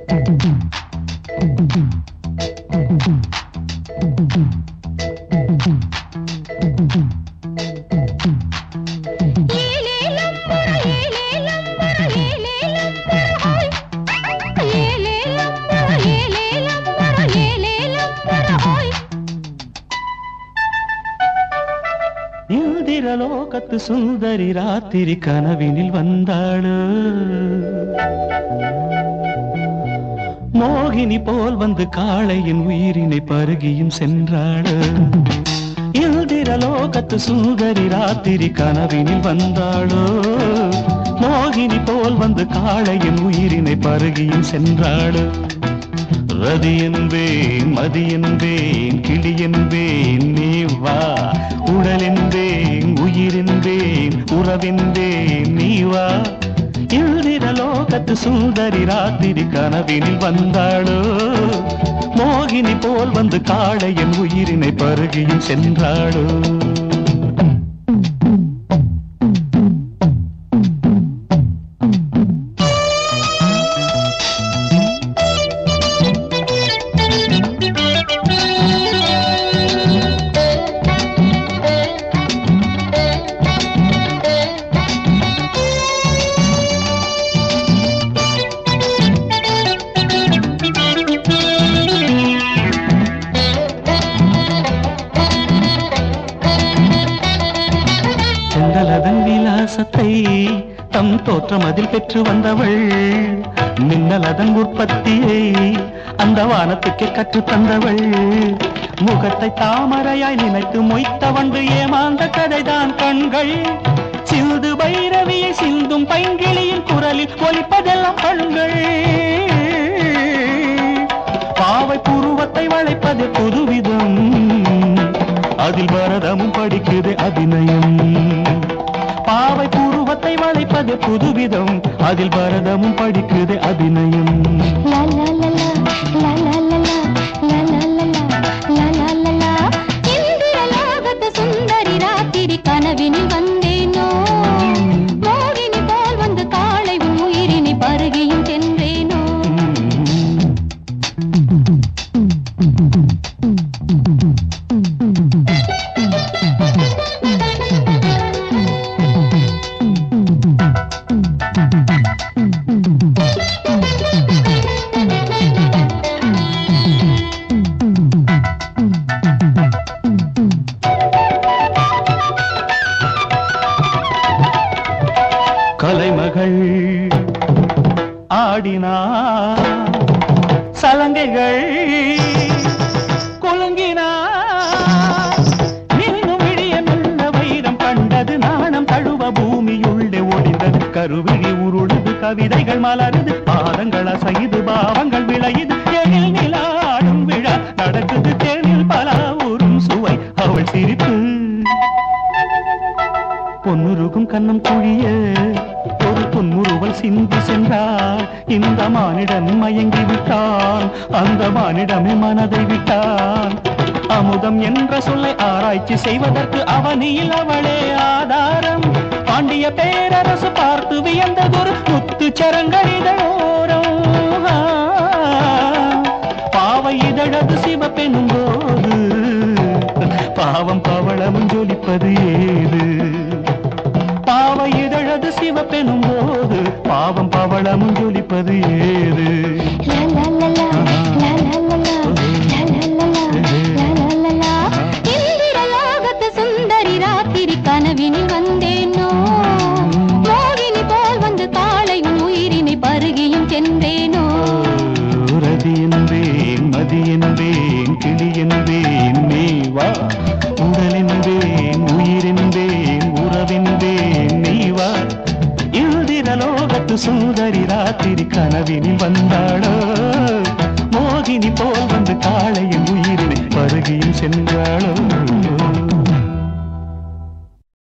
இந்திரலோகத்து சுந்தரி ராத்திரி கனவினில் வந்தாளு மோகினி போல் வந்து காளையின் உயிரினை பருகியும் சென்றாளு இந்திரலோகத்து சுந்தரி ராத்திரி கனவினில் வந்தாளோ மோகினி போல் வந்து காளையின் உயிரினை பருகியும் சென்றாளு ரதி என்பேன் மதி என்பேன் கிளி என்பேன் நீ வா உடல் என்பேன் உயிர் என்பேன் உறவென்பேன் நீ வா இந்திரலோகத்து சுந்தரி ராத்திரி கனவினில் வந்தாளோ மோகினி போல் வந்து காளையன் உயிரினை பருகியும் சென்றாளோ செந்தலதன் விலாசத்தை தம் தோற்றம் அதில் பெற்று வந்தவள் மின்னலதன் உற்பத்தியை அந்த வானத்துக்கே கற்றுத் தந்தவள் முகத்தை தாமரையாய் நினைத்து மொய்த்தவண்டு ஏமாந்த கதைதான் கண்கள் சிந்து பைரவியை சிந்தும் பைங்கிளியின் குரலில் ஒலிப்பதெல்லாம் கண்கள் பாவை புருவத்தை வளைப்பது புதுவிதம் அதில் பரதமும் படிக்குது அபிநயம் பாவை புருவத்தை வளைப்பது புதுவிதம் அதில் பரதமும் படிக்குது அபிநயம் லா லா லா லா, லா லா லா லா, லா லா லா லா, லா லா லா லா. இந்திரலோகத்து சுந்தரி ராத்திரி கனவினில் வந்தேனோ மோகினி போல் வந்து காளை உன் உயிரினை பருகியும் சென்றேனோ கலைமகள் ஆடினார் சலங்கைகள் குலுங்கினார் மின்னும் விழிய மெல்ல வைரம் கண்டது நாணம் தழுவ பூமியுள்ளே ஒளிந்தது கருவிழி உருளுது கவிதைகள் மலருது பாதங்கள் அசையுது பாவங்கள் விளையுது எழில் நிலாடும் விழா நடக்குது தேனில் பல ஊரும் சுவை அவள் சிரிப்பு பொன்னுருகும் கண்ணம் குழிய ஒரு பொன்முறுவல் சிந்தி சென்றார் இந்த மானிடன் மயங்கி விட்டான் அந்த மானிடமே மனதை விட்டான் அமுதம் என்ற சொல்லை ஆராய்ச்சி செய்வதற்கு அவனியில் அவளே ஆதாரம் பாண்டிய பேரரசு பார்த்து வியந்ததொரு முத்து சரங்கரிதோரம் பாவை இதழது சிவப்பெனும் போது பாவம் பவளமும் ஜொலிப்பது ஏது பாவை இதழது சிவப்பெனும் போது பாவம் பவளமும் ஜொலிப்பது ஏது லா லா லா லா, லா லா லா லா, லா லா லா லா, லா லா லா லா. இந்திரலோகத்து சுந்தரி ராத்திரி கனவினில் வந்தேனோ மோகினி போல் வந்து காளை உன் உயிரினை பருகியும் சென்றேனோ ரதி என்பேன் மதி என்பேன் கிளி என்பேன் நீ வா உடல் என்பேன் உயிர் என்பேன் உறவென்பேன் நீ வா இந்திரலோகத்து சுந்தரி ராத்திரி கனவினில் வந்தாளோ மோகினி போல் வந்து காளையின் உயிரினை பருகியும் சென்றாளோ